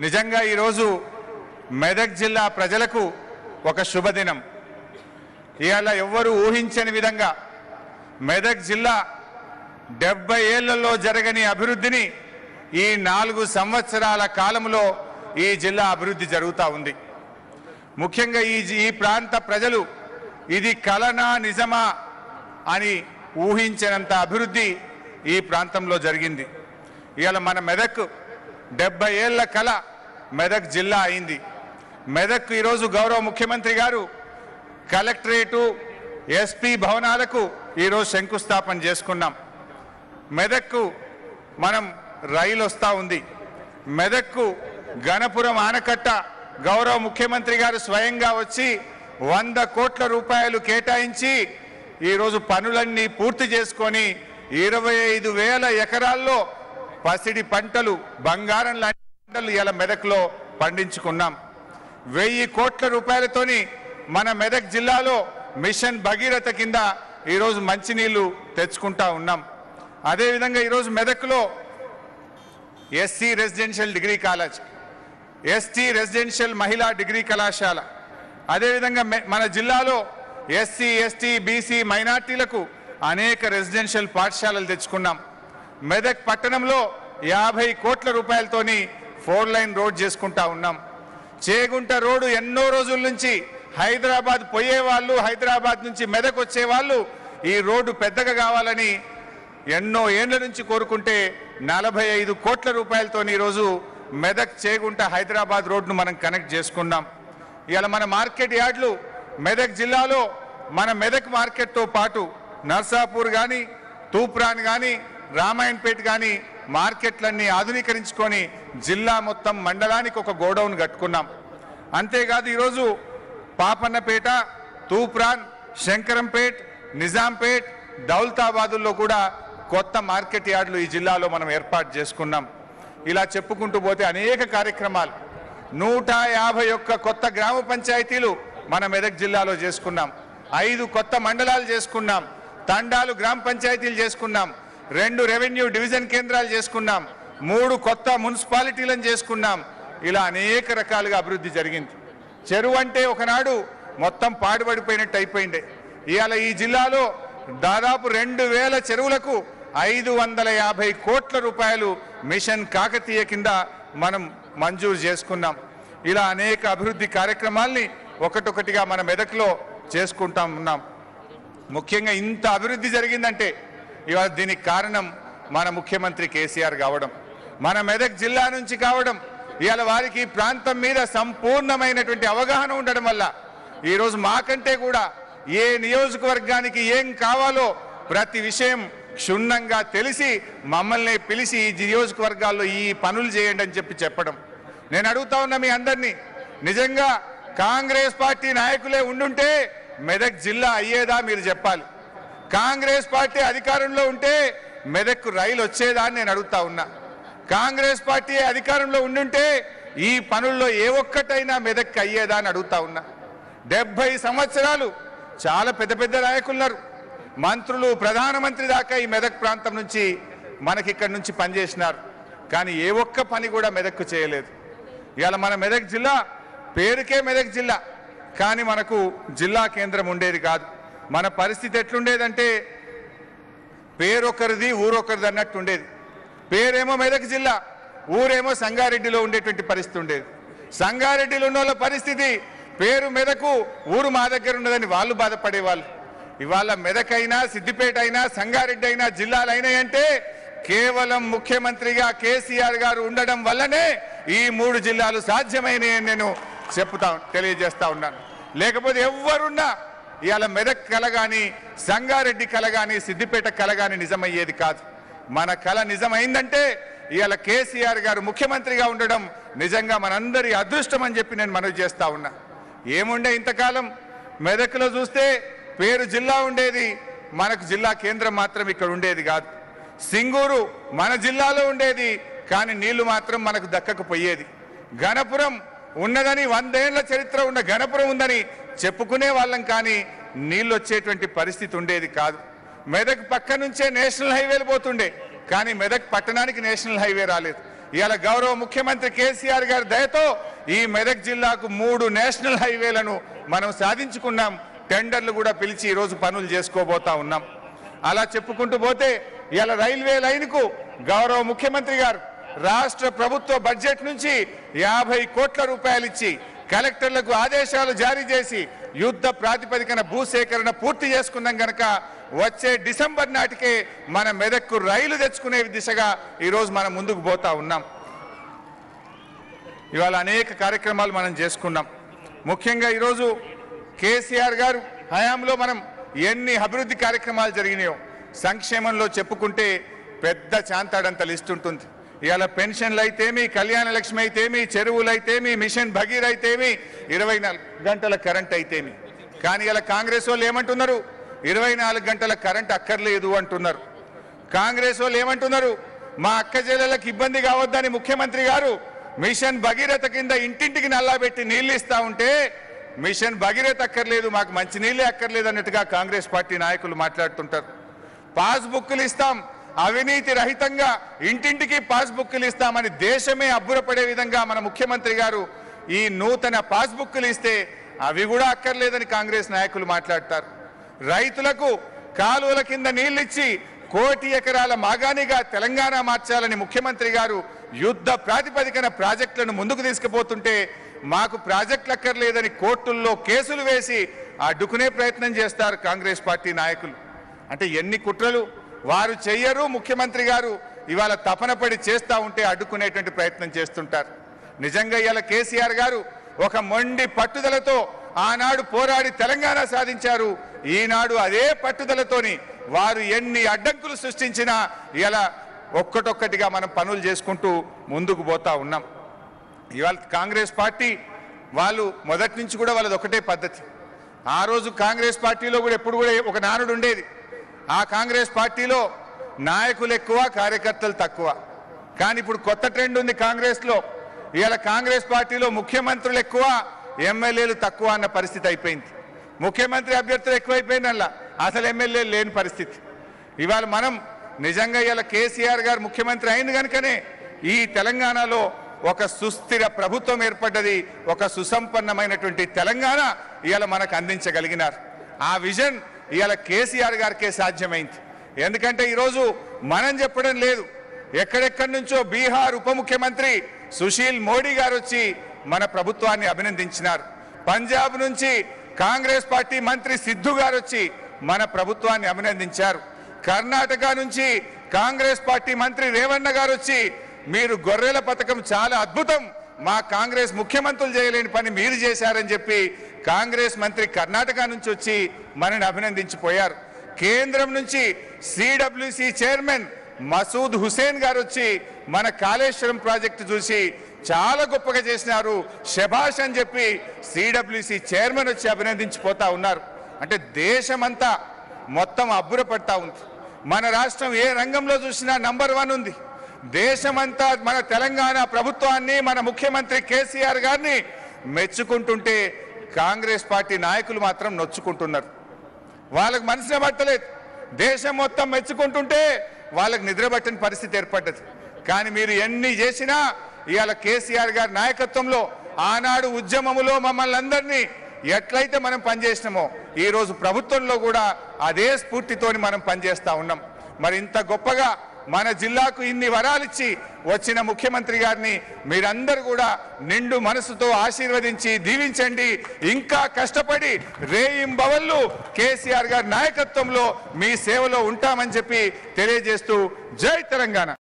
నిజంగా ఈరోజు మెదక్ జిల్లా ప్రజలకు ఒక శుభదినం ఇవాళ ఎవ్వరూ ఊహించని విధంగా మెదక్ జిల్లా డెబ్బై ఏళ్లలో జరగని అభివృద్ధిని ఈ నాలుగు సంవత్సరాల కాలంలో ఈ జిల్లా అభివృద్ధి జరుగుతూ ఉంది ముఖ్యంగా ఈ జి- ఈ ప్రాంత ప్రజలు ఇది కలనా నిజమా అని ఊహించినంత అభివృద్ధి ఈ ప్రాంతంలో జరిగింది ఇవాళ మన మెదక్ డెబ్బై ఏళ్ల కళ మెదక్ జిల్లా అయింది మెదక్ ఈరోజు గౌరవ ముఖ్యమంత్రి గారు కలెక్టరేటు ఎస్పీ భవనాలకు ఈరోజు శంకుస్థాపన చేసుకున్నాం మెదక్కు మనం రైలు వస్తూ ఉంది మెదక్కు గణపురం ఆనకట్ట గౌరవ ముఖ్యమంత్రి గారు స్వయంగా వచ్చి వంద కోట్ల రూపాయలు కేటాయించి ఈరోజు పనులన్నీ పూర్తి చేసుకొని ఇరవై ఐదు వేల ఎకరాల్లో పసిడి పంటలు బంగారం లాంటి పంటలు ఇలా మెదక్లో పండించుకున్నాం వెయ్యి కోట్ల రూపాయలతోని మన మెదక్ జిల్లాలో మిషన్ భగీరథ కింద ఈరోజు మంచినీళ్లు తెచ్చుకుంటా ఉన్నాం అదేవిధంగా ఈరోజు మెదక్లో SC residential degree college ST residential మహిళా డిగ్రీ కళాశాల అదేవిధంగా మె- మన జిల్లాలో ఎస్సీ ఎస్టీ బీసీ మైనార్టీలకు అనేక రెసిడెన్షియల్ పాఠశాలలు తెచ్చుకున్నాం మెదక్ పట్టణంలో యాభై కోట్ల రూపాయలతోని ఫోర్ లైన్ రోడ్ చేసుకుంటా ఉన్నాం చేగుంట రోడ్డు ఎన్నో రోజుల నుంచి హైదరాబాద్ పోయే వాళ్ళు హైదరాబాద్ నుంచి మెదక్ వచ్చే వాళ్ళు ఈ రోడ్డు పెద్దగా కావాలని ఎన్నో ఏండ్ల నుంచి కోరుకుంటే నలభై ఐదు కోట్ల రూపాయలతో ఈరోజు మెదక్ చేగుంట హైదరాబాద్ రోడ్ను మనం కనెక్ట్ చేసుకున్నాం ఇవాళ మన మార్కెట్ యార్డ్లు మెదక్ జిల్లాలో మన మెదక్ మార్కెట్తో పాటు నర్సాపూర్ కానీ తూప్రాన్ కానీ రామాయణపేట్ కానీ మార్కెట్లన్నీ ఆధునీకరించుకొని జిల్లా మొత్తం మండలానికి ఒక గోడౌన్ కట్టుకున్నాం అంతేకాదు ఈరోజు పాపన్నపేట తూప్రాన్ శంకరంపేట్ నిజాంపేట్ దౌలతాబాదుల్లో కూడా కొత్త మార్కెట్ యార్డులు ఈ జిల్లాలో మనం ఏర్పాటు చేసుకున్నాం ఇలా చెప్పుకుంటూ పోతే అనేక కార్యక్రమాలు నూట యాభై ఒక్క కొత్త గ్రామ పంచాయతీలు మన మెదక్ జిల్లాలో చేసుకున్నాం ఐదు కొత్త మండలాలు చేసుకున్నాం తండాలు గ్రామ పంచాయతీలు చేసుకున్నాం రెండు రెవెన్యూ డివిజన్ కేంద్రాలు చేసుకున్నాం మూడు కొత్త మున్సిపాలిటీలను చేసుకున్నాం ఇలా అనేక రకాలుగా అభివృద్ధి జరిగింది చెరువు అంటే ఒకనాడు మొత్తం పాడుపడిపోయినట్టు అయిపోయింది ఇవాళ ఈ జిల్లాలో దాదాపు రెండు వేల చెరువులకు ఐదు వందల యాభై కోట్ల రూపాయలు మిషన్ కాకతీయ కింద మనం మంజూరు చేసుకున్నాం ఇలా అనేక అభివృద్ధి కార్యక్రమాల్ని ఒకటొకటిగా మన మెదక్లో చేసుకుంటా ఉన్నాం ముఖ్యంగా ఇంత అభివృద్ధి జరిగిందంటే ఇవాళ దీనికి కారణం మన ముఖ్యమంత్రి కేసీఆర్ కావడం మన మెదక్ జిల్లా నుంచి కావడం ఇవాళ వారికి ఈ ప్రాంతం మీద సంపూర్ణమైనటువంటి అవగాహన ఉండడం వల్ల ఈరోజు మాకంటే కూడా ఏ నియోజకవర్గానికి ఏం కావాలో ప్రతి విషయం క్షుణ్ణంగా తెలిసి మమ్మల్ని పిలిచి ఈ నియోజకవర్గాల్లో ఈ పనులు చేయండి అని చెప్పి చెప్పడం నేను అడుగుతా ఉన్నా మీ అందరినీ నిజంగా కాంగ్రెస్ పార్టీ నాయకులే ఉండుంటే మెదక్ జిల్లా అయ్యేదా మీరు చెప్పాలి కాంగ్రెస్ పార్టీ అధికారంలో ఉంటే మెదక్ రైలు వచ్చేదా అని నేను అడుగుతా ఉన్నా కాంగ్రెస్ పార్టీ అధికారంలో ఉండుంటే ఈ పనుల్లో ఏ ఒక్కటైనా మెదక్ అయ్యేదా అని అడుగుతా ఉన్నా డెబ్బై సంవత్సరాలు చాలా పెద్ద పెద్ద నాయకులు ఉన్నారు మంత్రులు ప్రధానమంత్రి దాకా ఈ మెదక్ ప్రాంతం నుంచి మనకి ఇక్కడి నుంచి పనిచేసినారు కానీ ఏ ఒక్క పని కూడా మెదక్కు చేయలేదు ఇవాళ మన మెదక్ జిల్లా పేరుకే మెదక్ జిల్లా కానీ మనకు జిల్లా కేంద్రం ఉండేది కాదు మన పరిస్థితి ఎట్లుండేదంటే పేరొకరిది ఊరొకరిది అన్నట్టు ఉండేది పేరేమో మెదక్ జిల్లా ఊరేమో సంగారెడ్డిలో ఉండేటువంటి పరిస్థితి ఉండేది సంగారెడ్డిలో ఉన్న వాళ్ళ పరిస్థితి పేరు మెదకు ఊరు మా దగ్గర ఉన్నదని వాళ్ళు బాధపడేవాళ్ళు ఇవాళ మెదక్ అయినా సిద్దిపేట అయినా సంగారెడ్డి అయినా జిల్లాలు అయినాయంటే కేవలం ముఖ్యమంత్రిగా కేసీఆర్ గారు ఉండడం వల్లనే ఈ మూడు జిల్లాలు సాధ్యమైనవి నేను చెప్తా తెలియజేస్తా ఉన్నాను లేకపోతే ఎవరున్నా ఇవాళ మెదక్ కళ కానీ సంగారెడ్డి కళ కానీ సిద్దిపేట కళ కానీ నిజమయ్యేది కాదు మన కళ నిజమైందంటే ఇవాళ కేసీఆర్ గారు ముఖ్యమంత్రిగా ఉండడం నిజంగా మనందరి అదృష్టం అని చెప్పి నేను మనవి చేస్తా ఉన్నా ఏముండే ఇంతకాలం మెదక్లో చూస్తే పేరు జిల్లా ఉండేది మనకు జిల్లా కేంద్రం మాత్రం ఇక్కడ ఉండేది కాదు సింగూరు మన జిల్లాలో ఉండేది కానీ నీళ్లు మాత్రం మనకు దక్కకపోయేది గణపురం ఉన్నదని వందేళ్ల చరిత్ర ఉన్న గణపురం ఉందని చెప్పుకునే వాళ్ళం కానీ నీళ్ళు వచ్చేటువంటి పరిస్థితి ఉండేది కాదు మెదక్ పక్క నుంచే నేషనల్ హైవేలు పోతుండే కానీ మెదక్ పట్టణానికి నేషనల్ హైవే రాలేదు ఇవాళ గౌరవ ముఖ్యమంత్రి కేసీఆర్ గారి దయతో ఈ మెదక్ జిల్లాకు మూడు నేషనల్ హైవేలను మనం సాధించుకున్నాం టెండర్లు కూడా పిలిచి ఈరోజు పనులు చేసుకోబోతా ఉన్నాం అలా చెప్పుకుంటూ పోతే ఇలా రైల్వే లైన్కు గౌరవ ముఖ్యమంత్రి గారు రాష్ట్ర ప్రభుత్వ బడ్జెట్ నుంచి యాభై కోట్ల రూపాయలు ఇచ్చి కలెక్టర్లకు ఆదేశాలు జారీ చేసి యుద్ధ ప్రాతిపదికన భూసేకరణ పూర్తి చేసుకున్నాం గనక వచ్చే డిసెంబర్ నాటికే మన మెదక్కు రైలు తెచ్చుకునే దిశగా ఈరోజు మనం ముందుకు పోతా ఉన్నాం ఇవాళ అనేక కార్యక్రమాలు మనం చేసుకున్నాం ముఖ్యంగా ఈరోజు కేసీఆర్ గారు హయాంలో మనం ఎన్ని అభివృద్ధి కార్యక్రమాలు జరిగినాయో సంక్షేమంలో చెప్పుకుంటే పెద్ద చాంతాడంత లిస్ట్ ఉంటుంది ఇవాళ పెన్షన్లు అయితేమి కళ్యాణ లక్ష్మి అయితేమి చెరువులు అయితేమి మిషన్ భగీర్ అయితేమి ఇరవై నాలుగు గంటల కరెంట్ అయితేమి కానీ ఇలా కాంగ్రెస్ వాళ్ళు ఏమంటున్నారు ఇరవై నాలుగు గంటల కరెంట్ అక్కర్లేదు అంటున్నారు కాంగ్రెస్ వాళ్ళు ఏమంటున్నారు మా అక్క చెల్లెలకు ఇబ్బంది కావద్దని ముఖ్యమంత్రి గారు మిషన్ భగీరథ కింద ఇంటింటికి నల్లాబెట్టి నీళ్లు ఇస్తా ఉంటే మిషన్ భగీరథ అక్కర్లేదు మాకు మంచి నీళ్ళే అక్కర్లేదు అన్నట్టుగా కాంగ్రెస్ పార్టీ నాయకులు మాట్లాడుతుంటారు పాస్బుక్లు ఇస్తాం అవినీతి రహితంగా ఇంటింటికి పాస్బుక్లు ఇస్తామని దేశమే అబ్బురపడే విధంగా మన ముఖ్యమంత్రి గారు ఈ నూతన పాస్బుక్లు ఇస్తే అవి కూడా అక్కర్లేదని కాంగ్రెస్ నాయకులు మాట్లాడతారు రైతులకు కాలువల కింద నీళ్ళిచ్చి కోటి ఎకరాల మాగానిగా తెలంగాణ మార్చాలని ముఖ్యమంత్రి గారు యుద్ధ ప్రాతిపదికన ప్రాజెక్టులను ముందుకు తీసుకుపోతుంటే మాకు ప్రాజెక్టులు అక్కర్లేదని కోర్టుల్లో కేసులు వేసి అడ్డుకునే ప్రయత్నం చేస్తారు కాంగ్రెస్ పార్టీ నాయకులు అంటే ఎన్ని కుట్రలు వారు చెయ్యరు ముఖ్యమంత్రి గారు ఇవాళ తపన పడి చేస్తా ఉంటే అడ్డుకునేటువంటి ప్రయత్నం చేస్తుంటారు నిజంగా ఇవాళ కేసీఆర్ గారు ఒక మొండి పట్టుదలతో ఆనాడు పోరాడి తెలంగాణ సాధించారు ఈనాడు అదే పట్టుదలతోని వారు ఎన్ని అడ్డంకులు సృష్టించినా ఇలా ఒక్కటొక్కటిగా మనం పనులు చేసుకుంటూ ముందుకు పోతా ఉన్నాం ఇవాళ కాంగ్రెస్ పార్టీ వాళ్ళు మొదటి నుంచి కూడా వాళ్ళది ఒకటే పద్ధతి ఆ రోజు కాంగ్రెస్ పార్టీలో కూడా ఎప్పుడు కూడా ఒక నానుడు ఉండేది ఆ కాంగ్రెస్ పార్టీలో నాయకులు ఎక్కువ కార్యకర్తలు తక్కువ కానీ ఇప్పుడు కొత్త ట్రెండ్ ఉంది కాంగ్రెస్లో ఇవాళ కాంగ్రెస్ పార్టీలో ముఖ్యమంత్రులు ఎక్కువ ఎమ్మెల్యేలు తక్కువ అన్న పరిస్థితి అయిపోయింది ముఖ్యమంత్రి అభ్యర్థులు ఎక్కువైపోయింది అలా అసలు ఎమ్మెల్యేలు లేని పరిస్థితి ఇవాళ మనం నిజంగా ఇవాళ కేసీఆర్ గారు ముఖ్యమంత్రి అయింది కనుకనే ఈ తెలంగాణలో ఒక సుస్థిర ప్రభుత్వం ఏర్పడ్డది ఒక సుసంపన్నమైనటువంటి తెలంగాణ ఇవాళ మనకు అందించగలిగినారు ఆ విజన్ ఇవాళ కేసీఆర్ గారికే సాధ్యమైంది ఎందుకంటే ఈరోజు మనం చెప్పడం లేదు ఎక్కడెక్కడి నుంచో బీహార్ ఉప ముఖ్యమంత్రి సుశీల్ మోడీ గారు వచ్చి మన ప్రభుత్వాన్ని అభినందించినారు పంజాబ్ నుంచి కాంగ్రెస్ పార్టీ మంత్రి సిద్ధు గారు వచ్చి మన ప్రభుత్వాన్ని అభినందించారు కర్ణాటక నుంచి కాంగ్రెస్ పార్టీ మంత్రి రేవಣ್ణ గారు వచ్చి మీరు గొర్రెల పథకం చాలా అద్భుతం మా కాంగ్రెస్ ముఖ్యమంత్రులు చేయలేని పని మీరు చేశారని చెప్పి కాంగ్రెస్ మంత్రి కర్ణాటక నుంచి వచ్చి మనని అభినందించిపోయారు కేంద్రం నుంచి సిడబ్ల్యూసి చైర్మన్ మసూద్ హుసేన్ గారు వచ్చి మన కాళేశ్వరం ప్రాజెక్టు చూసి చాలా గొప్పగా చేసినారు శభాష్ అని చెప్పి సిడబ్ల్యూసి చైర్మన్ వచ్చి అభినందించిపోతా ఉన్నారు అంటే దేశమంతా మొత్తం అబ్బురపడతా ఉంది మన రాష్ట్రం ఏ రంగంలో చూసినా నంబర్ వన్ ఉంది దేశమంతా మన తెలంగాణ ప్రభుత్వాన్ని మన ముఖ్యమంత్రి కేసీఆర్ గారిని మెచ్చుకుంటుంటే కాంగ్రెస్ పార్టీ నాయకులు మాత్రం నొచ్చుకుంటున్నారు వాళ్ళకు మనసునే పట్టలేదు దేశం మొత్తం మెచ్చుకుంటుంటే వాళ్ళకి నిద్రపట్టని పరిస్థితి ఏర్పడ్డది కానీ మీరు ఎన్ని చేసినా ఇవాళ కేసీఆర్ గారి నాయకత్వంలో ఆనాడు ఉద్యమములో మమ్మల్ని అందరినీ ఎట్లయితే మనం పనిచేసినామో ఈ రోజు ప్రభుత్వంలో కూడా అదే స్ఫూర్తితోని మనం పనిచేస్తా ఉన్నాం మరి ఇంత గొప్పగా మన జిల్లాకు ఇన్ని వరాలిచ్చి వచ్చిన ముఖ్యమంత్రి గారిని మీరందరూ కూడా నిండు మనసుతో ఆశీర్వదించి దీవించండి ఇంకా కష్టపడి రేయింబవళ్ళు కేసీఆర్ గారి నాయకత్వంలో మీ సేవలో ఉంటామని చెప్పి తెలియజేస్తూ జై తెలంగాణ